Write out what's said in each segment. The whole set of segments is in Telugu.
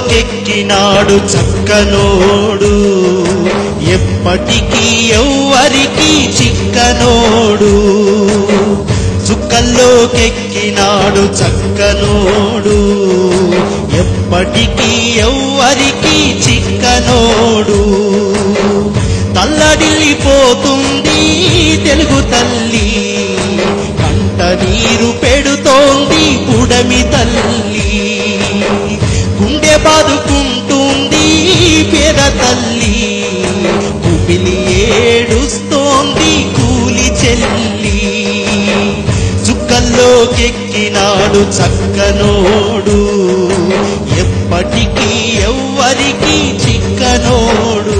చుక్కల్లోకెక్కినాడు చక్కనోడు ఎప్పటికీ ఎవ్వరికి చిక్కనోడు చుక్కల్లోకెక్కినాడు చక్కనోడు ఎప్పటికీ ఎవ్వరికి చిక్కనోడు తల్లడిల్లిపోతుంది తెలుగు తల్లి కంట నీరు పెడుతోంది పుడమి తల్లి గుండె బాదుకుంటుంది పేద తల్లి కుపిలి ఏడుస్తోంది కూలి చెల్లి చుక్కల్లోకెక్కినాడు చక్కనోడు ఎప్పటికీ ఎవ్వరికి చిక్కనోడు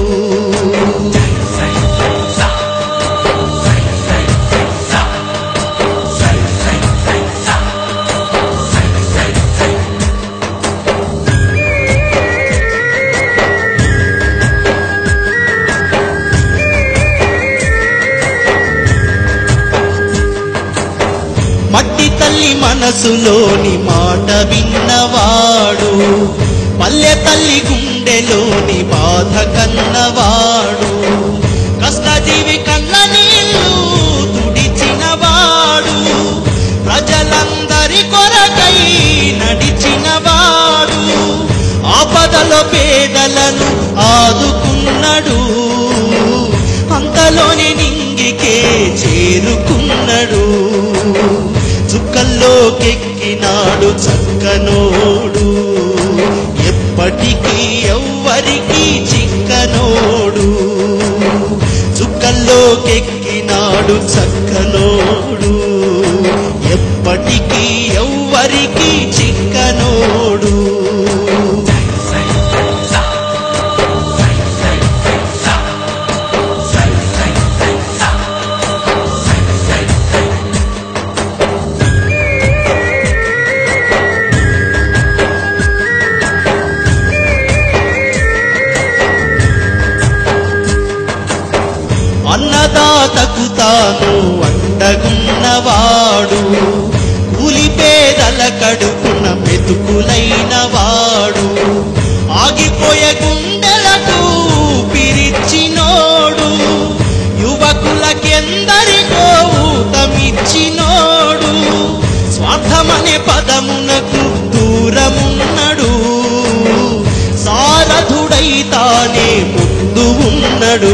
మట్టి తల్లి మనసులోని మాట విన్నవాడు పల్లె తల్లి గుండెలోని బాధ కన్నవాడు కష్టజీవి కన్న నీళ్ళు తుడిచినవాడు ప్రజలందరి కొరకై నడిచినవాడు ఆపదలో పేదలను ఆదుకున్నాడు అంతలోని నింగికే చేరుకున్నాడు చుక్కల్లోకెక్కినాడు చక్కనోడు ఎప్పటికీ ఎవ్వరికి చిక్కనోడు చుక్కల్లోకెక్కినాడు చక్కనోడు ఎప్పటికీ ఎవ్వరికి చిక్కనోడు అన్నదాతకు తాను అండగున్నవాడు కూలి పేదల కడుపున మెతుకులైన వాడు ఆగిపోయే గుండెలకు పిరిచినోడు యువకులకెందరికో ఊతమిచ్చినోడు స్వార్థమనే పదమునకు దూరమున్నడు సారథుడై తానే ముందు ఉన్నడు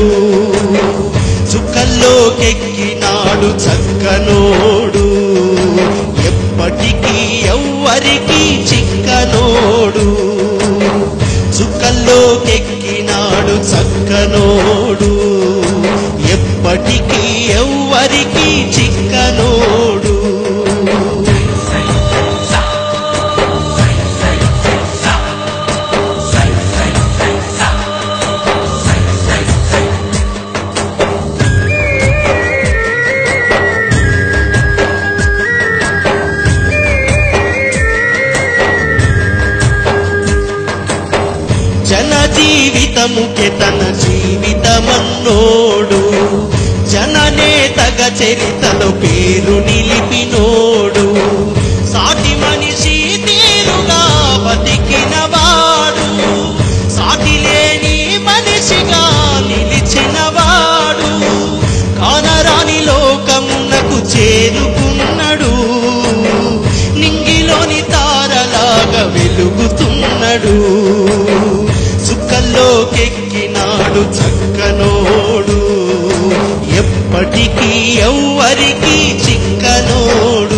చుక్కల్లోకెక్కినాడు చక్కనోడు ఎప్పటికీ ఎవ్వరికి చిక్కనోడు చుక్కల్లోకెక్కినాడు చక్కనోడు ఎప్పటికీ ఎవ్వరికి చిక్కనోడు జన జీవితముకే తన జీవితమన్నోడు జననేతగ చరితలో పేరు నిలిపినోడు సాటి మనిషి తీరుగా బతికినవాడు సాటి లేని మనిషిగా నిలిచినవాడు కానరాని లోకమునకు చేరుకున్నాడు నింగిలోని తారలాగా వెలుగుతున్నాడు చుక్కల్లోకెక్కినాడు చక్కనోడు ఎప్పటికీ ఎవ్వరికి చిక్కనోడు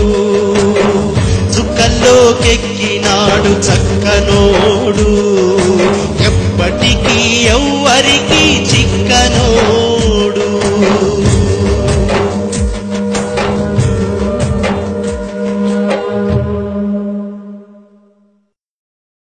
చుక్కల్లోకెక్కినాడు చక్కనోడు ఎప్పటికీ ఎవ్వరికి